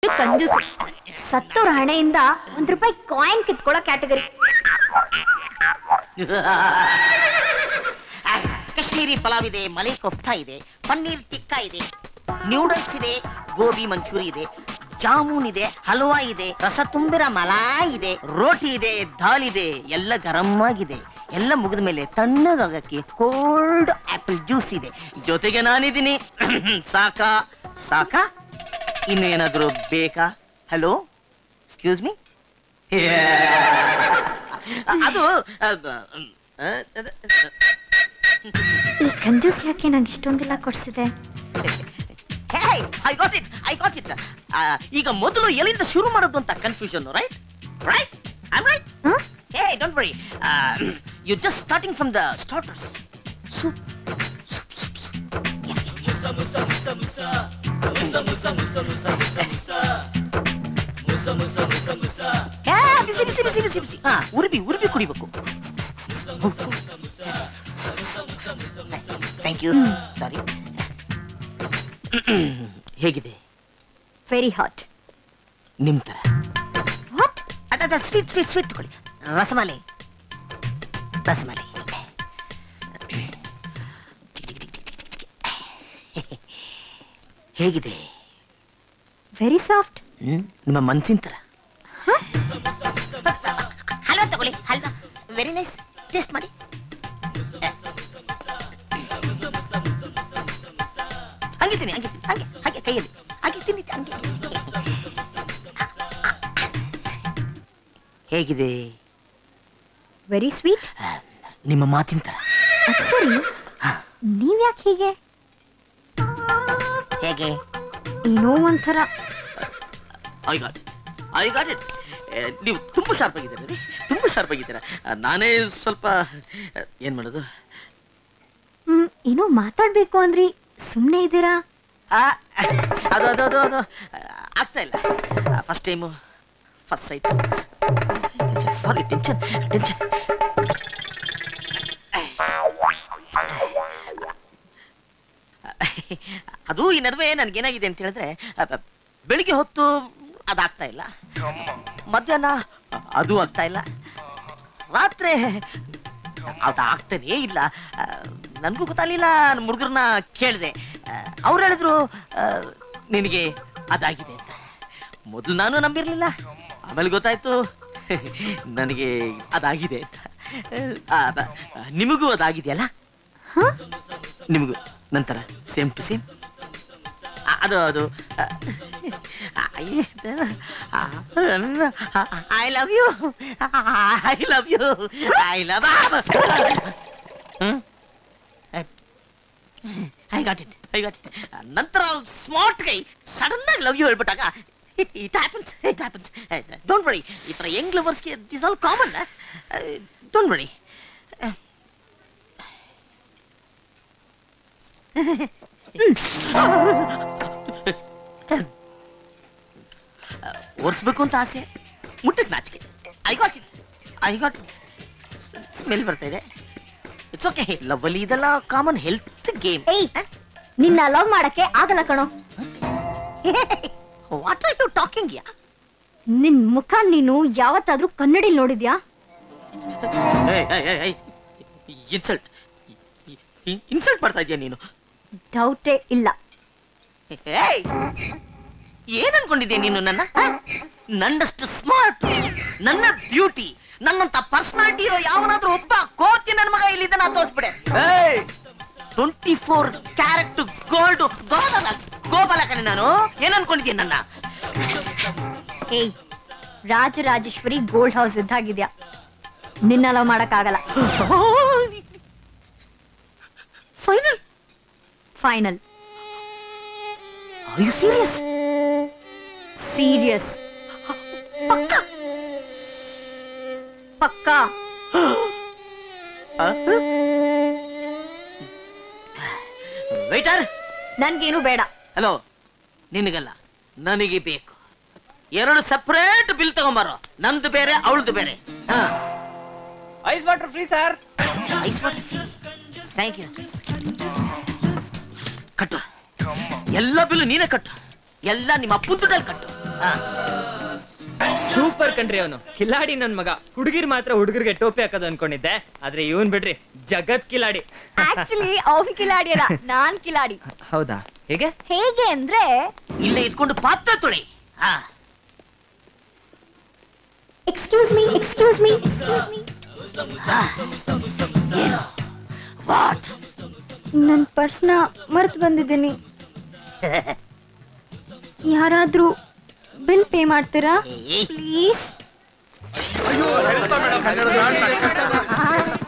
ಎಷ್ಟು ಕಂಜೂಸು ಸತ್ತೋರ ಹಣೆಯಿಂದ ಒಂದ್ ರೂಪಾಯಿ ಕಾಯಿನ್ ಕಿತ್ಕೊಳ್ಳೋ ಕ್ಯಾಟಗರಿ ಕಾಶ್ಮೀರಿ ಪಲಾವ್ ಇದೆ ಮಲೈ ಕೊಫ್ತಾ ಇದೆ ಪನ್ನೀರ್ ಟಿಕ್ಕಾ ಇದೆ ನ್ಯೂಡಲ್ಸ್ ಇದೆ ಗೋಬಿ ಮಂಚೂರಿ ಇದೆ ಜಾಮೂನ್ ಇದೆ ಹಲ್ವಾ ಇದೆ ರಸ ತುಂಬಿರ ಮಲಾಯ್ ಇದೆ ರೋಟಿ ಇದೆ ದಾಲ್ ಇದೆ ಎಲ್ಲ ಗರಂ ಆಗಿದೆ ಎಲ್ಲ ಮುಗಿದ ಮೇಲೆ ತಣ್ಣಗಾಗಕ್ಕೆ ಕೋಲ್ಡ್ ಆಪಲ್ ಜ್ಯೂಸ್ ಇದೆ ಜೊತೆಗೆ ನಾನಿದ್ದೀನಿ ಸಾಕಾ ಸಾಕಾ ಇನ್ನು ಏನಾದರೂ ಬೇಕಾ ಹಲೋ ಎಕ್ಸ್ಕ್ಯೂಸ್ ಮೀ ಅದು ಆ, ಆ, ಈ ಕಂಜೂಸ್ ಯಾಕೆ ನಂಗೆ ಇಷ್ಟೊಂದಿಲ್ಲ ಕೊಡ್ಸಿದೆ I got it I got it ಈಗ ಮೊದಲು ಎಲ್ಲಿಂದ ಶುರು ಮಾಡೋದು ಅಂತ confusion right right I right hey don't worry you just starting from the starters soup ಬಿಸಿ ಬಿಸಿ ಬಿಸಿ ಬಿಸಿ ಬಿಸಿ ಹಾ ಉರುಬಿ ಉರುಬಿ ಕುಡಿಬೇಕು ಥ್ಯಾಂಕ್ ಯು ಸಾರಿ ಹೇಗಿದೆ ವೆರಿ ಹಾಟ್ ನಿಮ್ ತರ ವಾಟ್ ಅದ ಸ್ವೀಟ್ ಸ್ವೀಟ್ ಸ್ವೀಟ್ ತಗೊಳ್ಳಿ ರಸಮಲೈ ರಸಮಲೈ ಹೇಗಿದೆ ವೆರಿ ಸಾಫ್ಟ್ ಹ್ಮ್? ನಿಮ್ಮ ಮನ್ಸಿನ ತರ ಹಲ್ವಾ ತಗೊಳ್ಳಿ ಹಲ್ವಾ ವೆರಿ ನೈಸ್ ಟೇಸ್ಟ್ ಮಾಡಿ ಹಂಗೆ ತಿನ್ನಿ ಹಂಗೆ ತಿನ್ನಿ, ಹಂಗೆ ಹಾಗೆ ಕೈಯಲ್ಲಿ ಹಾಗೆ ತಿನ್ನಿ ಹಂಗೆ ಹೇಗಿದೆ ವೆರಿ ಸ್ವೀಟ್ ಆ, ನಿಮ್ಮ ಮಾತಿನ ತರ ಅದ್ ಸರಿ ನೀವ್ಯಾಕೆ ಹೀಗೆ ಹೇಗೆ ಏನೋ ಒಂಥರ I got it I got it ನೀವು ತುಂಬ ಶಾರ್ಪ್ ಆಗಿದ್ದೀರಾ ರೀ ತುಂಬ ಶಾರ್ಪ್ ಆಗಿದ್ದೀರಾ ಆ, ನಾನೇ ಸ್ವಲ್ಪ ಆ, ಏನ್ ಮಾಡೋದು ಹ್ಮ್ ಏನೋ ಮಾತಾಡ್ಬೇಕು ಅಂದ್ರಿ ಸುಮ್ನೆ ಇದ್ದೀರಾ ಆ, ಅದು ಅದು ಅದು ಅದು ಆ, ಆಗ್ತಾ ಇಲ್ಲ first time first sight sorry tension tension ಅದು ಈ ನಡುವೆ ನನಗೇನಾಗಿದೆ ಅಂತ ಹೇಳಿದ್ರೆ ಆ, ಬ- ಬೆಳಿಗ್ಗೆ ಹೊತ್ತು ಅದಾಗ್ತಾ ಇಲ್ಲ ಮಧ್ಯಾಹ್ನ ಅದು ಆಗ್ತಾ ಇಲ್ಲ ರಾತ್ರಿ ಅದು ಆಗ್ತಾನೇ ಇಲ್ಲ ನನಗೂ ಗೊತ್ತಾಗಲಿಲ್ಲ ನಮ್ಮ ಹುಡುಗರನ್ನ ಕೇಳಿದೆ ಅವ್ರು ಹೇಳಿದ್ರು ಆ, ನಿನಗೆ ಅದಾಗಿದೆ ಅಂತ ಮೊದಲು ನಾನು ನಂಬಿರಲಿಲ್ಲ ಆಮೇಲೆ ಗೊತ್ತಾಯ್ತು ನನಗೆ ಅದಾಗಿದೆ ಅಂತ ಆ, ಬ- ನಿಮಗೂ ಅದಾಗಿದೆಯಲ್ಲ ನಿಮಗೂ ನಂತರ ಸೇಮ್ ಟು ಸೇಮ್ ಅದು ಅದು I love you I love you I love I got it I got it ನಂತರ ಸ್ಮಾರ್ಟ್ ಗೈ ಸಡನ್ ಆಗಿ ಲವ್ ಯು ಹೇಳ್ಬಿಟ್ಟಾಗ it happens it happens don't worry ಈ ಥರ ಯಂಗ್ ಲವರ್ಸ್ಗೆ this all common don't worry ಒರೆಸ್ಬೇಕು ಅಂತ ಆಸೆ ಮುಟ್ಟಕ್ಕೆ ನಾಚಿಕೆ I got it I got smell ಬರ್ತಾ ಇದೆ ಇಟ್ಸ್ ಓಕೆ ಲವ್ವಲ್ಲಿ ಇದೆಲ್ಲ ಕಾಮನ್ ಹೆಲ್ತ್ ಗೇಮ್ ಏಯ್ ನಿನ್ನ ಲವ್ ಮಾಡಕ್ಕೆ ಆಗಲ್ಲ ಕಣೋ what are you talking yeah ನಿನ್ ಮುಖ ನೀನು ಯಾವತ್ತಾದ್ರೂ ಕನ್ನಡಿಲ್ ನೋಡಿದ್ಯಾ ಇನ್ಸಲ್ಟ್ ಇನ್ಸಲ್ಟ್ ಮಾಡ್ತಾ ಇದೀಯ ನೀನು ಡೌಟೇ ಇಲ್ಲ ಏಯ್! ಏನ್ ಅನ್ಕೊಂಡಿದ್ಯಾ ನೀನು ನನ್ನ ಹ? ನನ್ನಷ್ಟು ಸ್ಮಾರ್ಟ್ ನನ್ನ ಬ್ಯೂಟಿ ನನ್ನಂತ ಪರ್ಸನಾಲಿಟಿ ಇರೋ ಯಾವನಾದ್ರೂ ಒಬ್ಬ ಕೋತಿ ನನ್ನ ಮಗ ಇಲ್ಲಿದ್ದಾನ ತೋರಿಸ್ಬಿಡೆ ಟ್ವೆಂಟಿ ಫೋರ್ ಕ್ಯಾರೆಟ್ ಗೋಲ್ಡ್ ಗೋಬಲ ಗೋಬಲ ಕಣೆ ನಾನು ಏನ್ ಅನ್ಕೊಂಡಿದ್ಯಾ ನನ್ನ ಏಯ್ ರಾಜರಾಜೇಶ್ವರಿ ಗೋಲ್ಡ್ ಹೌಸ್ ಇದ್ದಾಗಿದ್ಯಾ ನಿನ್ನ ಲವ್ ಮಾಡಕ್ಕಾಗಲ್ಲ final final are you serious serious ಪಕ್ಕಾ ವೈಟರ್ ನನ್ಗೇನು ಬೇಡ ಹಲೋ ನಿನಗಲ್ಲ ನನಗೆ ಬೇಕು ಎರಡು ಸಪರೇಟ್ ಬಿಲ್ ತಗೊಂಬಾರೋ ನಂದು ಬೇರೆ ಅವಳದು ಬೇರೆ ಹಾ ice water free sir thank you ಕಟ್ಟು ಎಲ್ಲ ಬಿಲ್ಲು ನೀನೇ ಕಟ್ಟು ಎಲ್ಲ ನಿಮ್ಮ ಅಪ್ಪನ ದುಡ್ಡಲ್ಲಿ ಕಟ್ಟು ಸೂಪರ್ ಕಣ್ರಿ ಅವನು ಕಿಲಾಡಿ ನನ್ ಮಗ ಹುಡುಗಿರ್ ಮಾತ್ರ ಹುಡುಗರಿಗೆ ಟೋಪಿ ಹಾಕೋದು ಅನ್ಕೊಂಡಿದ್ದೆ ಆದ್ರೆ ಇವನ್ ಬಿಡ್ರಿ ಜಗತ್ ಕಿಲಾಡಿ ಆಕ್ಚುಲಿ ಅವ್ನ್ ಕಿಲಾಡಿ ಅಲ್ಲ ನಾನ್ ಕಿಲಾಡಿ ಹೌದಾ ಹೇಗೆ ಹೇಗೆ ಅಂದ್ರೆ ಇಲ್ಲೇ ಇದ್ಕೊಂಡು ಪಾತ್ರ ತೊಳಿ ಹಾ excuse me excuse me excuse me ಏನು ವಾಟ್ ನನ್ನ ಪರ್ಸ್ನ ಮರ್ತು ಬಂದಿದ್ದೀನಿ ಯಾರಾದ್ರೂ ಬಿಲ್ ಪೇ ಮಾಡ್ತೀರಾ ಪ್ಲೀಸ್